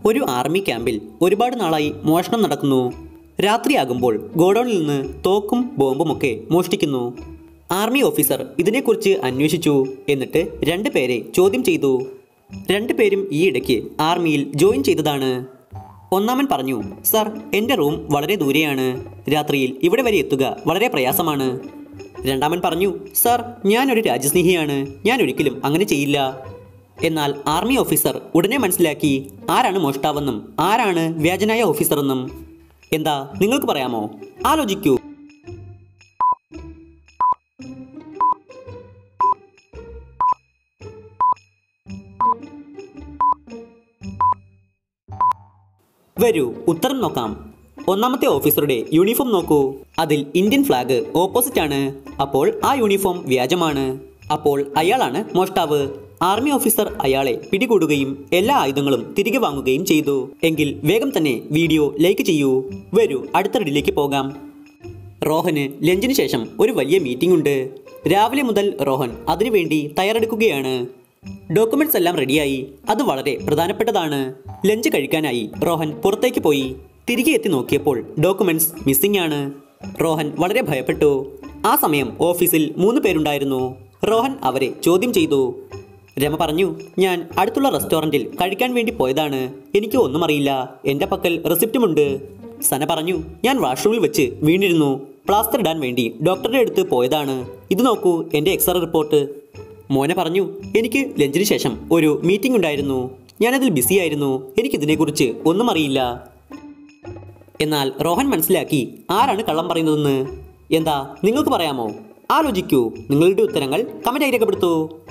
ഒരു ആർമി ക്യാമ്പിൽ ഒരുപാട് നാളായി മോഷണം നടക്കുന്നു രാത്രിയാകുമ്പോൾ ഗോഡൌണിൽ നിന്ന് തോക്കും ബോംബുമൊക്കെ മോഷ്ടിക്കുന്നു ആർമി ഓഫീസർ ഇതിനെക്കുറിച്ച് അന്വേഷിച്ചു എന്നിട്ട് രണ്ട് പേരെ ചോദ്യം ചെയ്തു രണ്ടുപേരും ഈ ഇടയ്ക്ക് ആർമിയിൽ ജോയിൻ ചെയ്തതാണ് ഒന്നാമൻ പറഞ്ഞു സർ എൻ്റെ റൂം വളരെ ദൂരെയാണ് രാത്രിയിൽ ഇവിടെ വരെ എത്തുക വളരെ പ്രയാസമാണ് രണ്ടാമൻ പറഞ്ഞു സർ ഞാനൊരു രാജ്യസ്നേഹിയാണ് ഞാൻ ഒരിക്കലും അങ്ങനെ ചെയ്യില്ല എന്നാൽ ആർമി ഓഫീസർ ഉടനെ മനസ്സിലാക്കി ആരാണ് മോഷ്ടാവെന്നും ആരാണ് വ്യാജനായ ഓഫീസറെന്നും എന്താ നിങ്ങൾക്ക് പറയാമോ ആലോചിക്കൂ വരൂ ഉത്തരം നോക്കാം ഒന്നാമത്തെ ഓഫീസറുടെ യൂണിഫോം നോക്കൂ അതിൽ ഇന്ത്യൻ ഫ്ലാഗ് ഓപ്പോസിറ്റ് ആണ് അപ്പോൾ ആ യൂണിഫോം വ്യാജമാണ് അപ്പോൾ അയാളാണ് മോഷ്ടാവ് ആർമി ഓഫീസർ അയാളെ പിടികൂടുകയും എല്ലാ ആയുധങ്ങളും തിരികെ വാങ്ങുകയും ചെയ്തു എങ്കിൽ വേഗം തന്നെ വീഡിയോ ലൈക്ക് ചെയ്യൂ വരൂ അടുത്ത റെഡിലേക്ക് പോകാം റോഹന് ലഞ്ചിന് ശേഷം ഒരു വലിയ മീറ്റിംഗ് ഉണ്ട് രാവിലെ മുതൽ റോഹൻ അതിനുവേണ്ടി തയ്യാറെടുക്കുകയാണ് ഡോക്യുമെന്റ്സ് എല്ലാം റെഡിയായി അത് വളരെ പ്രധാനപ്പെട്ടതാണ് ലഞ്ച് കഴിക്കാനായി റോഹൻ പുറത്തേക്ക് പോയി തിരികെ എത്തി നോക്കിയപ്പോൾ ഡോക്യുമെന്റ്സ് മിസ്സിംഗ് ആണ് റോഹൻ വളരെ ഭയപ്പെട്ടു ആ സമയം ഓഫീസിൽ മൂന്ന് പേരുണ്ടായിരുന്നു റോഹൻ അവരെ ചോദ്യം ചെയ്തു രമ പറഞ്ഞു ഞാൻ അടുത്തുള്ള റെസ്റ്റോറൻറ്റിൽ കഴിക്കാൻ വേണ്ടി പോയതാണ് എനിക്ക് ഒന്നും അറിയില്ല എൻ്റെ പക്കൽ റെസിപ്റ്റുമുണ്ട് സന പറഞ്ഞു ഞാൻ വാഷ്റൂമിൽ വെച്ച് വീണിരുന്നു പ്ലാസ്റ്റർ ഇടാൻ വേണ്ടി ഡോക്ടറുടെ അടുത്ത് പോയതാണ് ഇത് നോക്കൂ എൻ്റെ എക്സ്റേ റിപ്പോർട്ട് മോനെ പറഞ്ഞു എനിക്ക് ലഞ്ചിന് ശേഷം ഒരു മീറ്റിംഗ് ഉണ്ടായിരുന്നു ഞാനതിൽ ബിസിയായിരുന്നു എനിക്കിതിനെക്കുറിച്ച് ഒന്നും അറിയില്ല എന്നാൽ റോഹൻ മനസ്സിലാക്കി ആരാണ് കള്ളം പറയുന്നതെന്ന് എന്താ നിങ്ങൾക്ക് പറയാമോ ആലോചിക്കൂ നിങ്ങളുടെ ഉത്തരങ്ങൾ കമന്റായി രേഖപ്പെടുത്തൂ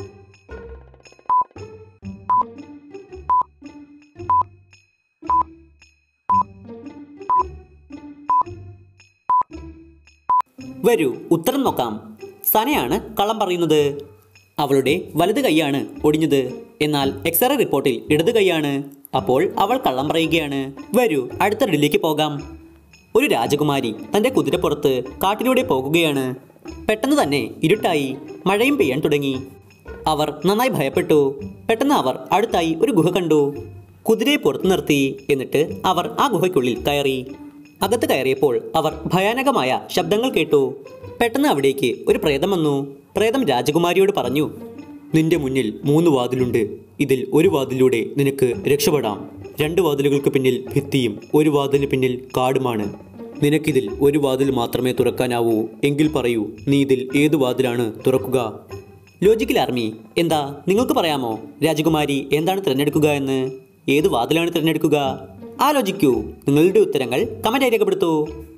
വരൂ ഉത്തരം നോക്കാം സനയാണ് കള്ളം പറയുന്നത് അവളുടെ വലത് കൈയാണ് ഒടിഞ്ഞത് എന്നാൽ എക്സ്റേ റിപ്പോർട്ടിൽ ഇടത് കൈയാണ് അപ്പോൾ അവൾ കള്ളം പറയുകയാണ് വരൂ അടുത്ത റെഡിലേക്ക് പോകാം ഒരു രാജകുമാരി തന്റെ കുതിരപ്പുറത്ത് കാട്ടിലൂടെ പോകുകയാണ് പെട്ടെന്ന് തന്നെ ഇരുട്ടായി മഴയും പെയ്യാൻ തുടങ്ങി അവർ നന്നായി ഭയപ്പെട്ടു പെട്ടെന്ന് അവർ അടുത്തായി ഒരു ഗുഹ കണ്ടു കുതിരയെ പുറത്തു നിർത്തി എന്നിട്ട് അവർ ആ ഗുഹയ്ക്കുള്ളിൽ കയറി അകത്ത് കയറിയപ്പോൾ അവർ ഭയാനകമായ ശബ്ദങ്ങൾ കേട്ടു പെട്ടെന്ന് അവിടേക്ക് ഒരു പ്രേതം വന്നു പ്രേതം രാജകുമാരിയോട് പറഞ്ഞു നിന്റെ മുന്നിൽ മൂന്ന് വാതിലുണ്ട് ഇതിൽ ഒരു വാതിലൂടെ നിനക്ക് രക്ഷപ്പെടാം രണ്ട് വാതിലുകൾക്ക് പിന്നിൽ ഭിത്തിയും ഒരു വാതിലിന് പിന്നിൽ കാടുമാണ് നിനക്കിതിൽ ഒരു വാതിൽ മാത്രമേ തുറക്കാനാവൂ എങ്കിൽ പറയൂ നീ ഇതിൽ ഏത് വാതിലാണ് തുറക്കുക ലോജിക്കൽ ആർമി എന്താ നിങ്ങൾക്ക് പറയാമോ രാജകുമാരി എന്താണ് തിരഞ്ഞെടുക്കുക എന്ന് ഏത് വാതിലാണ് തിരഞ്ഞെടുക്കുക ആലോചിക്കൂ നിങ്ങളുടെ ഉത്തരങ്ങൾ കമന്റായി രേഖപ്പെടുത്തൂ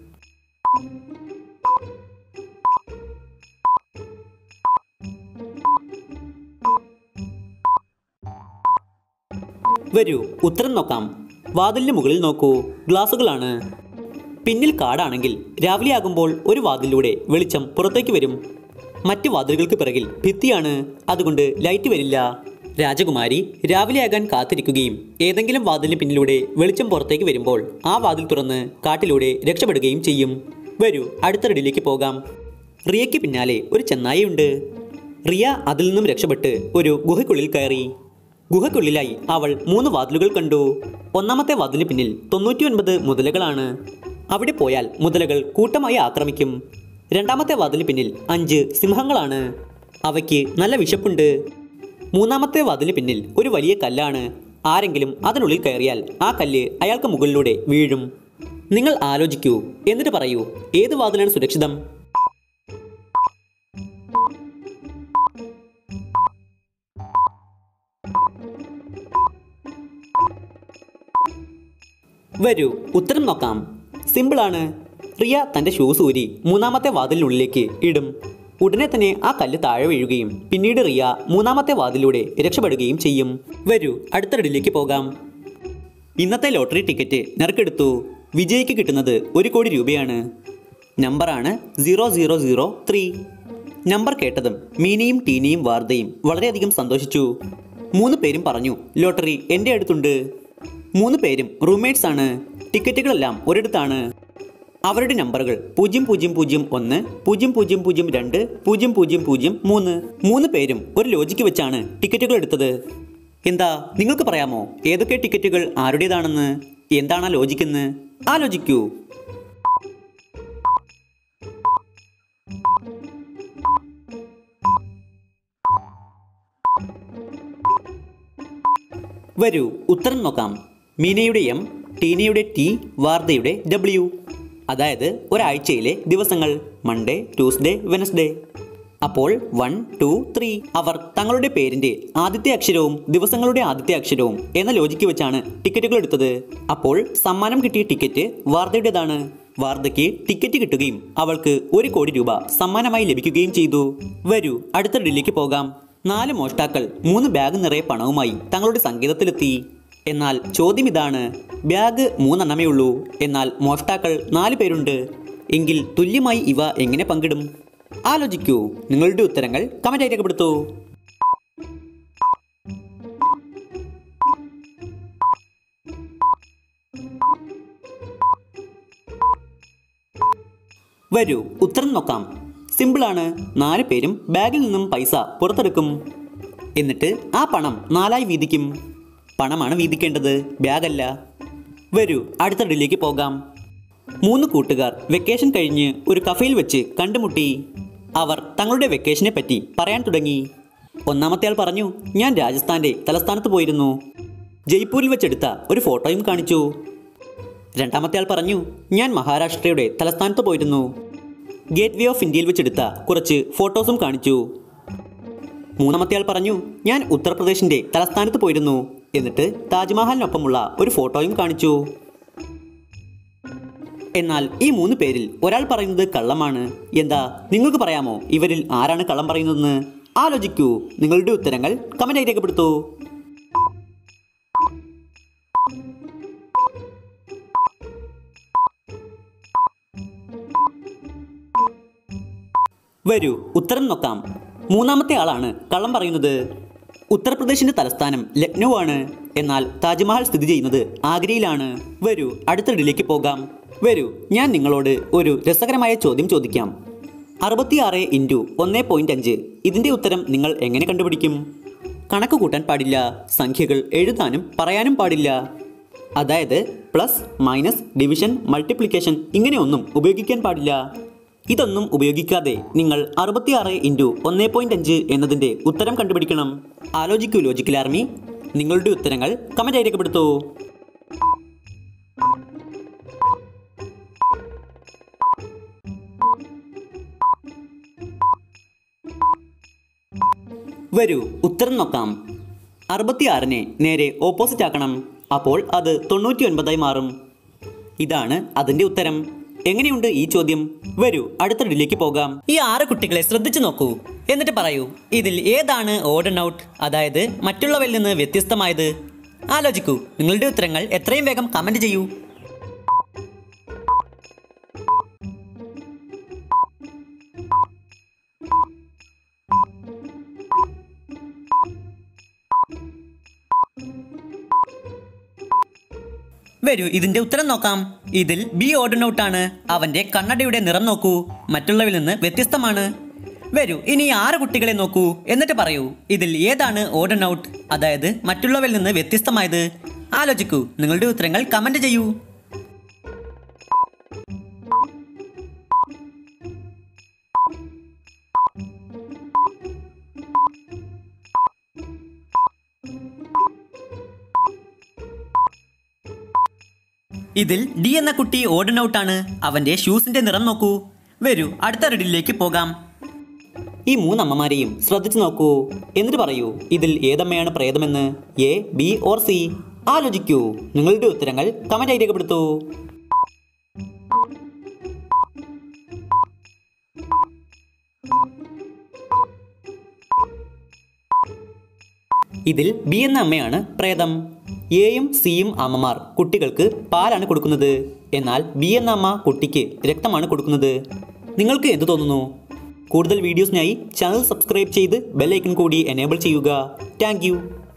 വരൂ ഉത്തരം നോക്കാം വാതിലിന് മുകളിൽ നോക്കൂ ഗ്ലാസുകളാണ് പിന്നിൽ കാടാണെങ്കിൽ രാവിലെ ആകുമ്പോൾ ഒരു വാതിലൂടെ വെളിച്ചം പുറത്തേക്ക് വരും മറ്റു വാതിലുകൾക്ക് പിറകിൽ ഭിത്തിയാണ് അതുകൊണ്ട് ലൈറ്റ് വരില്ല രാജകുമാരി രാവിലെയാകാൻ കാത്തിരിക്കുകയും ഏതെങ്കിലും വാതിലിന് പിന്നിലൂടെ വെളിച്ചം പുറത്തേക്ക് വരുമ്പോൾ ആ വാതിൽ തുറന്ന് കാട്ടിലൂടെ രക്ഷപ്പെടുകയും ചെയ്യും വരൂ അടുത്ത റെഡിയിലേക്ക് പോകാം റിയയ്ക്ക് പിന്നാലെ ഒരു ചെന്നായിയുണ്ട് റിയ അതിൽ നിന്നും രക്ഷപ്പെട്ട് ഒരു ഗുഹയ്ക്കുള്ളിൽ കയറി ഗുഹയ്ക്കുള്ളിലായി അവൾ മൂന്ന് വാതിലുകൾ കണ്ടു ഒന്നാമത്തെ വാതിലിന് പിന്നിൽ തൊണ്ണൂറ്റിയൊൻപത് മുതലകളാണ് അവിടെ പോയാൽ മുതലകൾ കൂട്ടമായി ആക്രമിക്കും രണ്ടാമത്തെ വാതിലിന് പിന്നിൽ അഞ്ച് സിംഹങ്ങളാണ് അവയ്ക്ക് നല്ല വിശപ്പുണ്ട് മൂന്നാമത്തെ വാതിലിന് പിന്നിൽ ഒരു വലിയ കല്ലാണ് ആരെങ്കിലും അതിനുള്ളിൽ കയറിയാൽ ആ കല്ല് അയാൾക്ക് മുകളിലൂടെ വീഴും നിങ്ങൾ ആലോചിക്കൂ എന്നിട്ട് പറയൂ ഏത് വാതിലാണ് സുരക്ഷിതം വരൂ ഉത്തരം നോക്കാം സിമ്പിളാണ് റിയ തന്റെ ഷൂസ് ഊരി മൂന്നാമത്തെ വാതിലിനുള്ളിലേക്ക് ഇടും ഉടനെ തന്നെ ആ കല്ല് താഴെ വീഴുകയും പിന്നീട് റിയ മൂന്നാമത്തെ വാതിലൂടെ രക്ഷപ്പെടുകയും ചെയ്യും വരൂ അടുത്ത റെഡിലേക്ക് പോകാം ഇന്നത്തെ ലോട്ടറി ടിക്കറ്റ് നറുക്കെടുത്തു വിജയിക്ക് കിട്ടുന്നത് ഒരു കോടി രൂപയാണ് നമ്പറാണ് സീറോ സീറോ സീറോ ത്രീ നമ്പർ കേട്ടതും മീനയും ടീനയും വാർദ്ധയും വളരെയധികം സന്തോഷിച്ചു മൂന്ന് പേരും പറഞ്ഞു ലോട്ടറി എൻ്റെ അടുത്തുണ്ട് മൂന്ന് പേരും റൂംമേറ്റ്സ് ആണ് ടിക്കറ്റുകളെല്ലാം ഒരിടത്താണ് അവരുടെ നമ്പറുകൾ പൂജ്യം പൂജ്യം പൂജ്യം ഒന്ന് പൂജ്യം പൂജ്യം പൂജ്യം രണ്ട് പൂജ്യം പൂജ്യം പൂജ്യം മൂന്ന് മൂന്ന് പേരും ഒരു ലോജിക്ക് വെച്ചാണ് ടിക്കറ്റുകൾ എടുത്തത് എന്താ നിങ്ങൾക്ക് പറയാമോ ഏതൊക്കെ ടിക്കറ്റുകൾ ആരുടേതാണെന്ന് എന്താണ് ആ ലോജിക്കെന്ന് ആലോചിക്കൂ വരൂ ഉത്തരം നോക്കാം മീനയുടെ എം ടീനയുടെ ടി വാർത്തയുടെ ഡബ്ല്യു അതായത് ഒരാഴ്ചയിലെ ദിവസങ്ങൾ മൺഡേ ട്യൂസ്ഡേ വെനസ്ഡേ അപ്പോൾ വൺ ടു ത്രീ അവർ തങ്ങളുടെ പേരിന്റെ ആദ്യത്തെ അക്ഷരവും ദിവസങ്ങളുടെ ആദ്യത്തെ അക്ഷരവും എന്ന ലോജിക്ക് വെച്ചാണ് ടിക്കറ്റുകൾ എടുത്തത് അപ്പോൾ സമ്മാനം കിട്ടിയ ടിക്കറ്റ് വാർത്തയുടേതാണ് വാർദ്ധയ്ക്ക് ടിക്കറ്റ് കിട്ടുകയും അവൾക്ക് ഒരു കോടി രൂപ സമ്മാനമായി ലഭിക്കുകയും ചെയ്തു വരൂ അടുത്ത ഡൽഹിക്ക് പോകാം നാല് മോഷ്ടാക്കൾ മൂന്ന് ബാഗ് നിറയെ പണവുമായി തങ്ങളുടെ സങ്കേതത്തിലെത്തി എന്നാൽ ചോദ്യം ഇതാണ് ബാഗ് മൂന്നെണ്ണമേ ഉള്ളൂ എന്നാൽ മോഷ്ടാക്കൾ നാല് പേരുണ്ട് എങ്കിൽ തുല്യമായി ഇവ എങ്ങനെ പങ്കിടും ആലോചിക്കൂ നിങ്ങളുടെ ഉത്തരങ്ങൾ കമന്റ് രേഖപ്പെടുത്തൂ വരൂ ഉത്തരം നോക്കാം സിമ്പിളാണ് നാല് പേരും ബാഗിൽ നിന്നും പൈസ പുറത്തെടുക്കും എന്നിട്ട് ആ പണം നാലായി വീതിക്കും പണമാണ് വീതിക്കേണ്ടത് ബാഗല്ല വരൂ അടുത്ത ഡൽഹിക്ക് പോകാം മൂന്ന് കൂട്ടുകാർ വെക്കേഷൻ കഴിഞ്ഞ് ഒരു കഫയിൽ വെച്ച് കണ്ടുമുട്ടി അവർ തങ്ങളുടെ വെക്കേഷനെ പറ്റി പറയാൻ തുടങ്ങി ഒന്നാമത്തെ ആൾ പറഞ്ഞു ഞാൻ രാജസ്ഥാന്റെ തലസ്ഥാനത്ത് പോയിരുന്നു ജയ്പൂരിൽ വെച്ചെടുത്ത ഒരു ഫോട്ടോയും കാണിച്ചു രണ്ടാമത്തെ ആൾ പറഞ്ഞു ഞാൻ മഹാരാഷ്ട്രയുടെ തലസ്ഥാനത്ത് പോയിരുന്നു ഗേറ്റ് വേ ഓഫ് ഇന്ത്യയിൽ വെച്ചെടുത്ത കുറച്ച് ഫോട്ടോസും കാണിച്ചു മൂന്നാമത്തെ ആൾ പറഞ്ഞു ഞാൻ ഉത്തർപ്രദേശിന്റെ തലസ്ഥാനത്ത് പോയിരുന്നു എന്നിട്ട് താജ്മഹലിനൊപ്പമുള്ള ഒരു ഫോട്ടോയും കാണിച്ചു എന്നാൽ ഈ മൂന്ന് പേരിൽ ഒരാൾ പറയുന്നത് കള്ളമാണ് എന്താ നിങ്ങൾക്ക് പറയാമോ ഇവരിൽ ആരാണ് കള്ളം പറയുന്നതെന്ന് ആലോചിക്കൂ നിങ്ങളുടെ ഉത്തരങ്ങൾ കമന്റായി രേഖപ്പെടുത്തൂ വരൂ ഉത്തരം നോക്കാം മൂന്നാമത്തെ ആളാണ് കള്ളം പറയുന്നത് ഉത്തർപ്രദേശിന്റെ തലസ്ഥാനം ലക്നൗ ആണ് എന്നാൽ താജ്മഹൽ സ്ഥിതി ചെയ്യുന്നത് ആഗ്രയിലാണ് വരൂ അടുത്ത ഡൽഹിക്ക് പോകാം വരൂ ഞാൻ നിങ്ങളോട് ഒരു രസകരമായ ചോദ്യം ചോദിക്കാം അറുപത്തിയാറ് ഇൻറ്റു ഒന്ന് പോയിന്റ് അഞ്ച് ഇതിന്റെ ഉത്തരം നിങ്ങൾ എങ്ങനെ കണ്ടുപിടിക്കും കണക്ക് കൂട്ടാൻ പാടില്ല സംഖ്യകൾ എഴുതാനും പറയാനും പാടില്ല അതായത് പ്ലസ് മൈനസ് ഡിവിഷൻ മൾട്ടിപ്ലിക്കേഷൻ ഇങ്ങനെയൊന്നും ഉപയോഗിക്കാൻ പാടില്ല ഇതൊന്നും ഉപയോഗിക്കാതെ നിങ്ങൾ അറുപത്തിയാറ് ഇൻറ്റു ഒന്ന് പോയിന്റ് അഞ്ച് എന്നതിൻ്റെ ഉത്തരം കണ്ടുപിടിക്കണം ആലോചിക്കൂ ലോജിക്കൽ ആർമി നിങ്ങളുടെ ഉത്തരങ്ങൾ കമൻറ്റായി രേഖപ്പെടുത്തൂ വരൂ ഉത്തരം നോക്കാം അറുപത്തിയാറിനെ നേരെ ഓപ്പോസിറ്റ് ആക്കണം അപ്പോൾ അത് തൊണ്ണൂറ്റി ഒൻപതായി മാറും ഇതാണ് അതിന്റെ ഉത്തരം എങ്ങനെയുണ്ട് ഈ ചോദ്യം വരൂ അടുത്ത ഡൽഹിക്ക് പോകാം ഈ ആറ് കുട്ടികളെ ശ്രദ്ധിച്ചു നോക്കൂ എന്നിട്ട് പറയൂ ഇതിൽ ഏതാണ് ഓഡൻ ഔട്ട് അതായത് മറ്റുള്ളവരിൽ നിന്ന് വ്യത്യസ്തമായത് ആലോചിക്കൂ നിങ്ങളുടെ ഉത്തരങ്ങൾ എത്രയും വേഗം കമന്റ് ചെയ്യൂ വരൂ ഇതിന്റെ ഉത്തരം നോക്കാം ഇതിൽ ബി ഓർഡൻ ഔട്ട് ആണ് അവന്റെ കണ്ണടയുടെ നിറം നോക്കൂ മറ്റുള്ളവരിൽ നിന്ന് വ്യത്യസ്തമാണ് വരൂ ഇനി ആറ് കുട്ടികളെ നോക്കൂ എന്നിട്ട് പറയൂ ഇതിൽ ഏതാണ് ഓർഡൻ ഔട്ട് അതായത് മറ്റുള്ളവരിൽ നിന്ന് വ്യത്യസ്തമായത് ആലോചിക്കൂ നിങ്ങളുടെ ഉത്തരങ്ങൾ കമന്റ് ചെയ്യൂ ഇതിൽ ഡി എന്ന കുട്ടി ഓടൻ ഔട്ടാണ് അവന്റെ ഷൂസിന്റെ നിറം നോക്കൂ വരൂ അടുത്ത റെഡിലേക്ക് പോകാം ഈ മൂന്നമ്മമാരെയും ശ്രദ്ധിച്ചു നോക്കൂ എന്നിട്ട് പറയൂ ഇതിൽ ഏതമ്മയാണ് പ്രേതമെന്ന് എ ബി ഓർ സി ആലോചിക്കൂ നിങ്ങളുടെ ഉത്തരങ്ങൾ കമന്റായി രേഖപ്പെടുത്തൂ ഇതിൽ ബി എന്ന അമ്മയാണ് പ്രേതം എയും സിയും അമ്മമാർ കുട്ടികൾക്ക് പാലാണ് കൊടുക്കുന്നത് എന്നാൽ ബി എന്ന അമ്മ കുട്ടിക്ക് രക്തമാണ് കൊടുക്കുന്നത് നിങ്ങൾക്ക് എന്ത് തോന്നുന്നു കൂടുതൽ വീഡിയോസിനായി ചാനൽ സബ്സ്ക്രൈബ് ചെയ്ത് ബെല്ലൈക്കൺ കൂടി എനേബിൾ ചെയ്യുക താങ്ക്